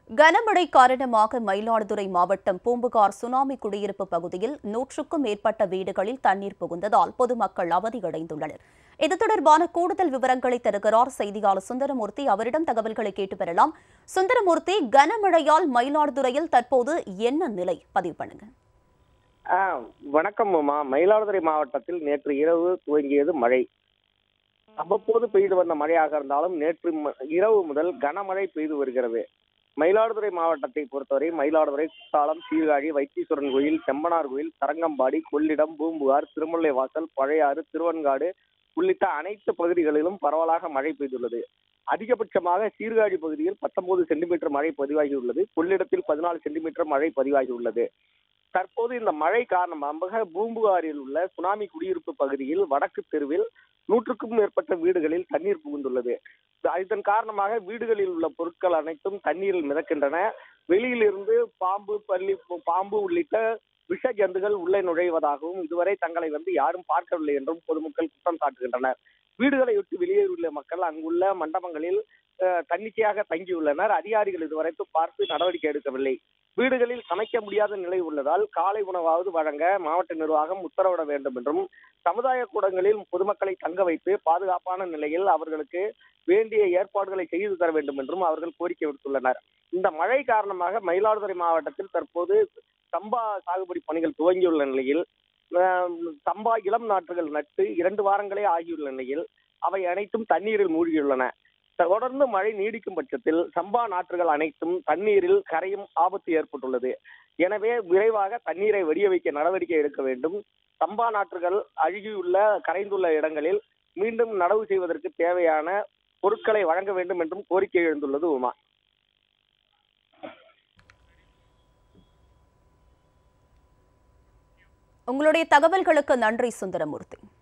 கனமழை காரணமாக மயிலாடுதுறை மாவட்டம் பூம்புகார் சுனாமி குடியிருப்பு பகுதியில் நூற்றுக்கும் மேற்பட்ட வீடுகளில் தண்ணீர் புகுந்ததால் பொதுமக்கள் அவதியடைந்துள்ளனர் இது தொடர்பான கூடுதல் விவரங்களை தருகிறார் செய்தியாளர் சுந்தரமூர்த்தி அவரிடம் தகவல்களை கேட்டு பெறலாம் சுந்தரமூர்த்தி கனமழையால் மயிலாடுதுறையில் தற்போது என்ன நிலை பதிவு பண்ணுங்க ஆ, வணக்கம் உமா மயிலாடுதுறை மாவட்டத்தில் நேற்று இரவு துவங்கியது மழை அவ்வப்போது பெய்து வந்த மழையாக இருந்தாலும் நேற்று ம- இரவு முதல் கனமழை பெய்து வருகிறது மயிலாடுதுறை மாவட்டத்தை பொறுத்தவரை மயிலாடுதுறை குத்தாலம் சீர்காழி வைத்தீஸ்வரன் கோயில் செம்பனார் கோயில் தரங்கம்பாடி கொள்ளிடம் பூம்புகார் திருமுல்லை வாசல் பழையாறு திருவன்காடு உள்ளிட்ட அனைத்து பகுதிகளிலும் பரவலாக மழை பெய்துள்ளது அதிகபட்சமாக சீர்காழி பகுதியில் பத்தொன்பது சென்டிமீட்டர் மழை பதிவாகியுள்ளது கொள்ளிடத்தில் பதினாலு சென்டிமீட்டர் மழை பதிவாகியுள்ளது தற்போது இந்த மழை காரணமாக பூம்புகாரில் உள்ள சுனாமி குடியிருப்பு பகுதியில் வடக்கு தெருவில் நூற்றுக்கும் மேற்பட்ட வீடுகளில் தண்ணீர் புகுந்துள்ளது இதன் காரணமாக வீடுகளில் உள்ள பொருட்கள் அனைத்தும் தண்ணீரில் மிதக்கின்றன வெளியிலிருந்து பாம்பு பள்ளி பாம்பு உள்ளிட்ட விஷ ஜந்துகள் உள்ளே நுழைவதாகவும் இதுவரை தங்களை வந்து யாரும் பார்க்கவில்லை என்றும் பொதுமக்கள் குற்றம் சாட்டுகின்றனர் வீடுகளை விட்டு வெளியேறியுள்ள மக்கள் அங்குள்ள மண்டபங்களில் அஹ், தன்னிச்சையாக தங்கியுள்ளனர் அதிகாரிகள் இதுவரைக்கும் பார்த்து நடவடிக்கை எடுக்கவில்லை வீடுகளில் சமைக்க முடியாத நிலை உள்ளதால் காலை உணவாவது வழங்க மாவட்ட நிர்வாகம் உத்தரவிட வேண்டும் என்றும் சமுதாய கூடங்களில் பொதுமக்களை தங்க வைத்து பாதுகாப்பான நிலையில் அவர்களுக்கு வேண்டிய ஏற்பாடுகளை செய்து தர வேண்டும் என்றும் அவர்கள் கோரிக்கை விடுத்துள்ளனர் இந்த மழை காரணமாக மயிலாடுதுறை மாவட்டத்தில் தற்போது சம்பா சாகுபடி பணிகள் துவங்கியுள்ள நிலையில் ஆஹ், சம்பா இளம் நாற்றுகள் நட்டு இரண்டு வாரங்களே ஆகியுள்ள நிலையில் அவை அனைத்தும் தண்ணீரில் மூழ்கியுள்ளன தொடர்ந்து மழை நீடிக்கும் பட்சத்தில் சம்பா நாற்றுகள் அனைத்தும் தண்ணீரில் கரையும் ஆபத்து ஏற்பட்டுள்ளது எனவே விரைவாக தண்ணீரை வெடிய வைக்க நடவடிக்கை எடுக்க வேண்டும் சம்பா நாற்றுகள் அழுகியுள்ள கரைந்துள்ள இடங்களில் மீண்டும் நடவு செய்வதற்கு தேவையான பொருட்களை வழங்க வேண்டும் என்றும் கோரிக்கை எழுந்துள்ளது உமா உங்களுடைய தகவல்களுக்கு நன்றி சுந்தரமூர்த்தி